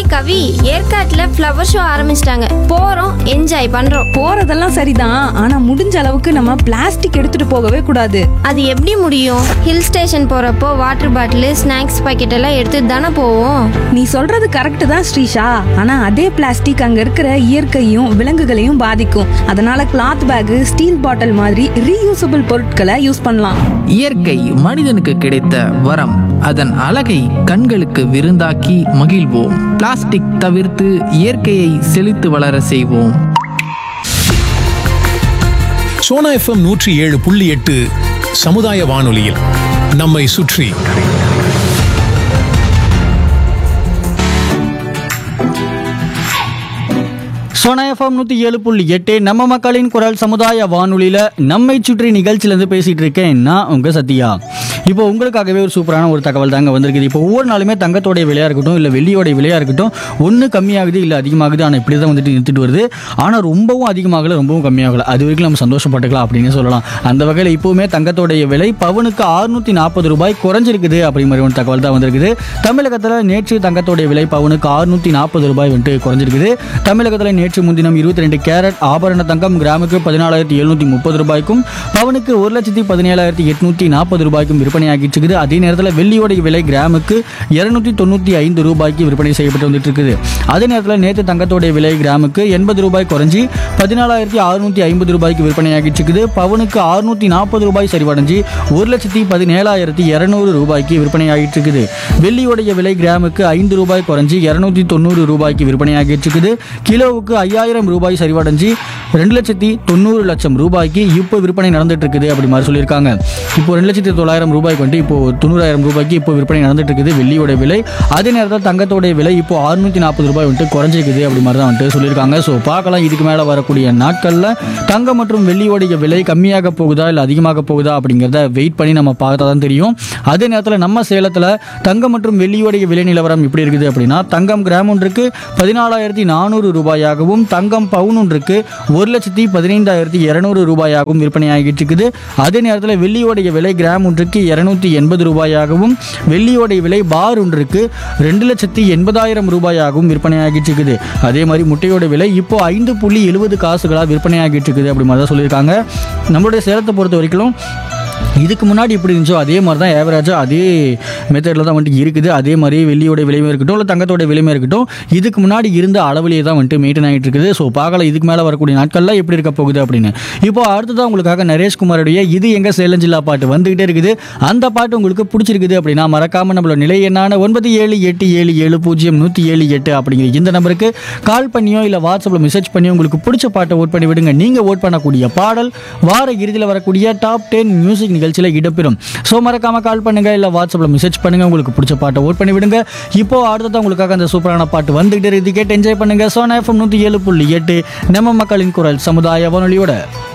hi Kavi ஏற்காட்டுல flower show ஆரம்பிச்சிட்டாங்க போறோம் என்ஜாய் பண்றோம் போறதெல்லாம் சரிதான் ஆனா முடிஞ்ச அளவுக்கு நம்ம பிளாஸ்டிக் எடுத்துட்டு போகவே கூடாது அது எப்படி முடியும் ஹில் ஸ்டேஷன் போறப்போ வாட்டர் பாட்டில் ஸ்நாக்ஸ் பாக்கெட் எல்லாம் எடுத்துட்டு தானே போவோம் நீ சொல்றது கரெக்ட் தான் ஸ்ரீஷா ஆனா அதே பிளாஸ்டிக் அங்க இருக்கிற இயற்கையும் விலங்குகளையும் பாதிக்கும் அதனால கிளாத் பேக் ஸ்டீல் பாட்டில் மாதிரி ரீயூசபிள் பொருட்களை யூஸ் பண்ணலாம் இயற்கை மனிதனுக்கு கிடைத்த வரம் அதன் அழகை கண்களுக்கு விருந்தாக்கி மகிழ்வோம் பிளாஸ்டிக் தவிர்த்து இயற்கையை செழித்து வளர செய்வோம் சோனா எஃப்எம் நூற்றி ஏழு புள்ளி எட்டு சமுதாய வானொலியில் நம்மை சுற்றி சோனா எஃப்எம் நூற்றி ஏழு புள்ளி எட்டு நம்ம மக்களின் குரல் சமுதாய வானொலியில் நம்மை சுற்றி நிகழ்ச்சியிலேருந்து பேசிகிட்டு இருக்கேன் நான் உங்கள் சத்யா இப்போ உங்களுக்காகவே ஒரு சூப்பரான ஒரு தகவல் தாங்க வந்திருக்குது இப்போ ஒவ்வொரு நாளுமே தங்கத்தோடைய விலையாக இருக்கட்டும் இல்லை வெள்ளியோடைய விலையாக இருக்கட்டும் ஒன்று கம்மியாகுது இல்லை அதிகமாகுது ஆனால் இப்படி தான் வந்துட்டு நிறுத்திட்டு வருது ஆனால் ரொம்பவும் அதிகமாகல ரொம்பவும் கம்மியாகல அது வரைக்கும் நம்ம சந்தோஷப்பட்டுக்கலாம் அப்படின்னு சொல்லலாம் அந்த வகையில் இப்போவுமே தங்கத்தோடைய விலை பவுனுக்கு அறுநூற்றி நாற்பது ரூபாய் குறைஞ்சிருக்குது அப்படி மாதிரி ஒரு தகவல் தான் வந்திருக்குது தமிழகத்தில் நேற்று தங்கத்தோடைய விலை பவுனுக்கு அறுநூற்றி நாற்பது ரூபாய் வந்துட்டு குறைஞ்சிருக்குது தமிழகத்தில் நேற்று முன்தினம் இருபத்தி ரெண்டு கேரட் ஆபரண தங்கம் கிராமுக்கு பதினாலாயிரத்தி எழுநூற்றி முப்பது ரூபாய்க்கும் பவுனுக்கு ஒரு லட்சத்தி பதினேழாயிரத்தி எட்நூற்றி நாற்பது ரூபாய்க்கும் விற்பனையாகிட்டு இருக்குது அதே நேரத்தில் வெள்ளியோடைய விலை கிராமுக்கு இருநூற்றி தொண்ணூற்றி ஐந்து ரூபாய்க்கு விற்பனை செய்யப்பட்டு வந்துட்டு இருக்குது அதே நேரத்தில் நேற்று தங்கத்தோடைய விலை கிராமுக்கு எண்பது ரூபாய் குறைஞ்சி பதினாலாயிரத்தி அறுநூற்றி ஐம்பது ரூபாய்க்கு விற்பனையாகிட்டு இருக்குது பவுனுக்கு அறுநூற்றி நாற்பது ரூபாய் சரிவடைஞ்சு ஒரு லட்சத்தி பதினேழாயிரத்தி இரநூறு ரூபாய்க்கு விற்பனையாகிட்டு இருக்குது வெள்ளியோடைய விலை கிராமுக்கு ஐந்து ரூபாய் குறைஞ்சி இரநூத்தி தொண்ணூறு ரூபாய்க்கு விற்பனையாகிட்டு இருக்குது கிலோவுக்கு ஐயாயிரம் ரூபாய் சரிவடைஞ்சு ரெண்டு லட்சத்தி தொண்ணூறு லட்சம் ரூபாய்க்கு இப்போ விற்பனை நடந்துட்டு இருக்குது அப்படி மாதிரி சொல்லியிருக்காங்க இப்போ ரெண்டு லட்சத்தி தொள்ளாயிரம் ரூபாய்க்கு வந்துட்டு இப்போ தொண்ணூறாயிரம் ரூபாய்க்கு இப்போ விற்பனை நடந்துட்டு இருக்குது வெள்ளியோட விலை அதே நேரத்தில் தங்கத்தோடைய விலை இப்போ அறுநூத்தி நாற்பது ரூபாய் வந்துட்டு குறைஞ்சிருக்குது அப்படி மாதிரி தான் வந்துட்டு சொல்லியிருக்காங்க ஸோ பார்க்கலாம் இதுக்கு மேலே வரக்கூடிய நாட்களில் தங்கம் மற்றும் வெள்ளியோடைய விலை கம்மியாக போகுதா இல்லை அதிகமாக போகுதா அப்படிங்கிறத வெயிட் பண்ணி நம்ம பார்த்தா தான் தெரியும் அதே நேரத்தில் நம்ம சேலத்தில் தங்கம் மற்றும் வெள்ளியோடைய விலை நிலவரம் எப்படி இருக்குது அப்படின்னா தங்கம் கிராம் ஒன்றுக்கு பதினாலாயிரத்தி நானூறு ரூபாயாகவும் தங்கம் பவுன் ஒன்றுக்கு ஒரு லட்சத்தி பதினைந்தாயிரத்தி இரநூறு ரூபாயாகவும் விற்பனையாகிட்டு இருக்குது அதே நேரத்தில் வெள்ளியோடைய விலை கிராம் ஒன்றுக்கு இரநூத்தி எண்பது ரூபாயாகவும் வெள்ளியோடைய விலை பார் ஒன்றுக்கு ரெண்டு லட்சத்தி எண்பதாயிரம் ரூபாயாகவும் விற்பனையாகிட்டு இருக்குது அதே மாதிரி முட்டையோட விலை இப்போ ஐந்து புள்ளி எழுபது காசுகளாக விற்பனையாகிட்டு இருக்குது அப்படி மாதிரி தான் சொல்லியிருக்காங்க நம்மளுடைய சேலத்தை பொறுத்த வரைக்கும் இதுக்கு முன்னாடி எப்படி இருந்துச்சோ அதே மாதிரி தான் ஏவரேஜாக அதே மெத்தடில் தான் வந்துட்டு இருக்குது அதே மாதிரி வெள்ளியோட விலையுமே இருக்கட்டும் இல்லை தங்கத்தோட விலையுமே இருக்கட்டும் இதுக்கு முன்னாடி இருந்த அளவிலேயே தான் வந்துட்டு மெயின்டைன் ஆகிட்டு இருக்குது ஸோ பார்க்கலாம் இதுக்கு மேலே வரக்கூடிய நாட்கள்லாம் எப்படி இருக்க போகுது அப்படின்னு இப்போ அடுத்ததான் உங்களுக்காக நரேஷ்குமாரோடைய இது எங்க சேலம் ஜில்லா பாட்டு வந்துகிட்டே இருக்குது அந்த பாட்டு உங்களுக்கு பிடிச்சிருக்குது அப்படின்னா மறக்காம நம்மளோட நிலை என்னான ஒன்பது ஏழு எட்டு ஏழு ஏழு பூஜ்ஜியம் நூற்றி ஏழு எட்டு அப்படிங்கிற இந்த நம்பருக்கு கால் பண்ணியோ இல்லை வாட்ஸ்அப்பில் மெசேஜ் பண்ணியோ உங்களுக்கு பிடிச்ச பாட்டை ஓட் பண்ணி விடுங்க நீங்கள் ஓட் பண்ணக்கூடிய பாடல் வார இறுதியில் வரக்கூடிய டாப் டென் மியூசிக் நிகழ்ச்சியில் இடம்பெறும் ஸோ மறக்காம கால் பண்ணுங்க இல்லை வாட்ஸ்அப்பில் மெசேஜ் பண்ணுங்க உங்களுக்கு பிடிச்ச பாட்டை ஓட் பண்ணி விடுங்க இப்போ அடுத்ததான் உங்களுக்காக அந்த சூப்பரான பாட்டு வந்துகிட்டே இருக்கு கேட்டு என்ஜாய் பண்ணுங்க சோனா எஃப்எம் நூற்றி ஏழு புள்ளி எட்டு நம்ம மக்களின் குரல் சமுதாய வானொலியோட